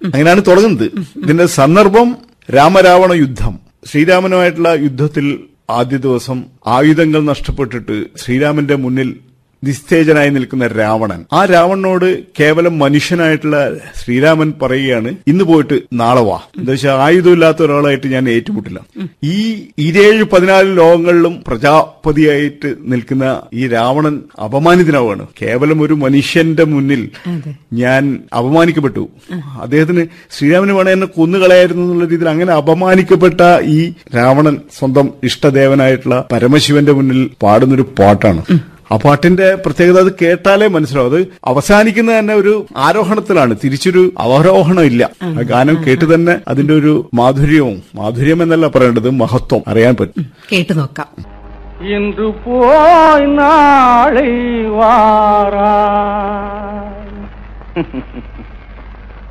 അങ്ങനെയാണ് തുടങ്ങുന്നത് ഇതിന്റെ സന്ദർഭം രാമരാവണ യുദ്ധം ശ്രീരാമനുമായിട്ടുള്ള യുദ്ധത്തിൽ ആദ്യ ദിവസം ആയുധങ്ങൾ നഷ്ടപ്പെട്ടിട്ട് ശ്രീരാമന്റെ മുന്നിൽ നിസ്തേജനായി നിൽക്കുന്ന രാവണൻ ആ രാവണനോട് കേവലം മനുഷ്യനായിട്ടുള്ള ശ്രീരാമൻ പറയുകയാണ് ഇന്ന് പോയിട്ട് നാളെ വാ എന്താ വെച്ചാൽ ആയുധമില്ലാത്ത ഒരാളായിട്ട് ഞാൻ ഏറ്റുമുട്ടില്ല ഈ ഇരുപേഴ് പതിനാല് ലോകങ്ങളിലും പ്രജാപതിയായിട്ട് നിൽക്കുന്ന ഈ രാവണൻ അപമാനിതനാവുകയാണ് കേവലം ഒരു മനുഷ്യന്റെ മുന്നിൽ അതെ. ഞാൻ അപമാനിക്കപ്പെട്ടു അദ്ദേഹത്തിന് ശ്രീരാമന് വേണേ എന്നെ കൊന്നുകളയായിരുന്നു എന്നുള്ള രീതിയിൽ അങ്ങനെ അപമാനിക്കപ്പെട്ട ഈ രാവണൻ സ്വന്തം ഇഷ്ടദേവനായിട്ടുള്ള പരമശിവന്റെ മുന്നിൽ പാടുന്നൊരു പാട്ടാണ് ആ പാട്ടിന്റെ പ്രത്യേകത അത് കേട്ടാലേ മനസ്സിലാവും അത് അവസാനിക്കുന്ന തന്നെ ഒരു ആരോഹണത്തിലാണ് തിരിച്ചൊരു അവരോഹണം ഇല്ല ആ ഗാനം കേട്ട് തന്നെ അതിന്റെ ഒരു മാധുര്യവും മാധുര്യം എന്നല്ല പറയേണ്ടത് മഹത്വം അറിയാൻ പറ്റും കേട്ടു നോക്കാം இன்று போய் நாளை வாராய்